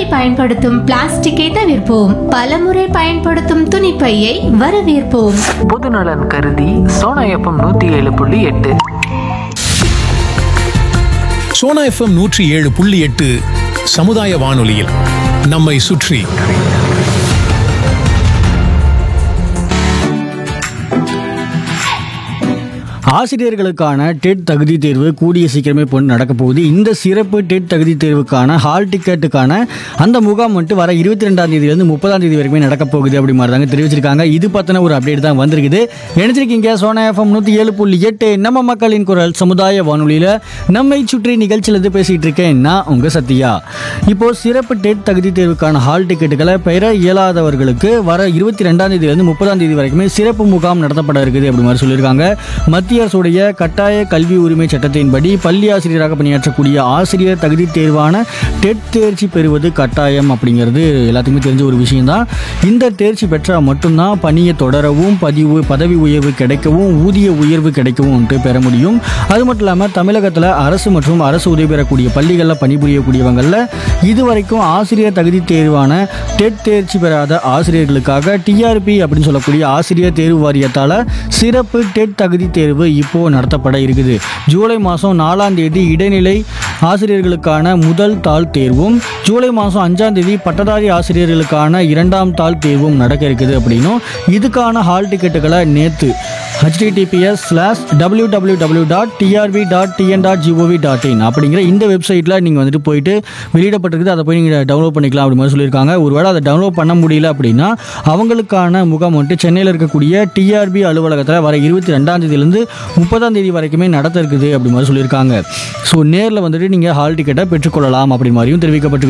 பயன்படுத்தும் பிளாஸ்டிக்கை தவிர்ப்போம் பலமுறை பயன்படுத்தும் துணிப்பையை வரவேற்போம் பொதுநலன் கருதி சோனா எஃப்எம் நூற்றி ஏழு புள்ளி எட்டு சோனா எஃப்எம் நூற்றி ஏழு புள்ளி எட்டு சமுதாய வானொலியில் நம்மை சுற்றி ஆசிரியர்களுக்கான டெட் தகுதி தேர்வு கூடிய சீக்கிரமே இப்போ நடக்க போகுது இந்த சிறப்பு டெட் தகுதி தேர்வுக்கான ஹால் டிக்கெட்டுக்கான அந்த முகாம் வந்துட்டு வர இருபத்தி ரெண்டாம் தேதியிலேருந்து முப்பதாம் தேதி வரைக்குமே நடக்க போகுது அப்படி மாதிரி தாங்க தெரிவிச்சிருக்காங்க இது பற்றின ஒரு அப்டேட் தான் வந்திருக்குது நினைச்சிருக்கீங்க சோனா எஃப்எம் நூற்றி ஏழு புள்ளி எட்டு நம்ம மக்களின் குரல் சமுதாய வானொலியில் நம்மை சுற்றி நிகழ்ச்சியிலிருந்து பேசிகிட்டு இருக்கேன் நான் உங்கள் சத்யா இப்போ சிறப்பு டெட் தகுதி தேர்வுக்கான ஹால் டிக்கெட்டுகளை பெற இயலாதவர்களுக்கு வர இருபத்தி ரெண்டாம் தேதியிலேருந்து முப்பதாம் தேதி வரைக்குமே சிறப்பு முகாம் நடத்தப்பட இருக்குது அப்படி மாதிரி சொல்லியிருக்காங்க மத்திய அரசுடைய கட்டாய கல்வி உரிமை சட்டத்தின்படி பள்ளி ஆசிரியராக பணியாற்றக்கூடிய ஆசிரியர் தகுதி தேர்வான டெட் தேர்ச்சி பெறுவது கட்டாயம் அப்படிங்கிறது எல்லாத்துக்குமே தெரிஞ்ச ஒரு விஷயம்தான் இந்த தேர்ச்சி பெற்றால் மட்டும்தான் பணியை தொடரவும் பதிவு பதவி உயர்வு கிடைக்கவும் ஊதிய உயர்வு கிடைக்கவும் வந்துட்டு பெற முடியும் அது மட்டும் இல்லாமல் தமிழகத்தில் அரசு மற்றும் அரசு உதவி பெறக்கூடிய பள்ளிகளில் பணிபுரியக்கூடியவங்களில் இதுவரைக்கும் ஆசிரியர் தகுதி தேர்வான டெட் தேர்ச்சி பெறாத ஆசிரியர்களுக்காக டிஆர்பி அப்படின்னு சொல்லக்கூடிய ஆசிரியர் தேர்வு வாரியத்தால் சிறப்பு டெட் தகுதி தேர்வு இப்போ நடத்தப்பட இருக்குது ஜூலை மாதம் நாலாம் தேதி இடைநிலை ஆசிரியர்களுக்கான முதல் தாள் தேர்வும் ஜூலை மாதம் அஞ்சாம் தேதி பட்டதாரி ஆசிரியர்களுக்கான இரண்டாம் தாள் தேர்வும் நடக்க இருக்குது அப்படின்னும் இதுக்கான ஹால் டிக்கெட்டுகளை நேற்று HTTPS slash W W W dot TRP dot TN dot GOV dot in அப்படிங்கிற இந்த வெப்சைட்டில் நீங்கள் வந்துட்டு போயிட்டு வெளியிடப்பட்டிருக்குது அதை போய் நீங்கள் டவுன்லோட் பண்ணிக்கலாம் அப்படி மாதிரி சொல்லியிருக்காங்க ஒருவேளை அதை டவுன்லோட் பண்ண முடியல அப்படின்னா அவங்களுக்கான முகாம் வந்துட்டு சென்னையில் இருக்கக்கூடிய டிஆர்பி அலுவலகத்தில் வர இருபத்தி ரெண்டாம் தேதியிலேருந்து முப்பதாம் தேதி வரைக்குமே நடத்த இருக்குது அப்படி மாதிரி சொல்லியிருக்காங்க ஸோ நேரில் வந்துட்டு நீங்கள் ஹால் டிக்கெட்டை பெற்றுக்கொள்ளலாம் அப்படி மாதிரியும் தெரிவிக்கப்பட்டிருக்கு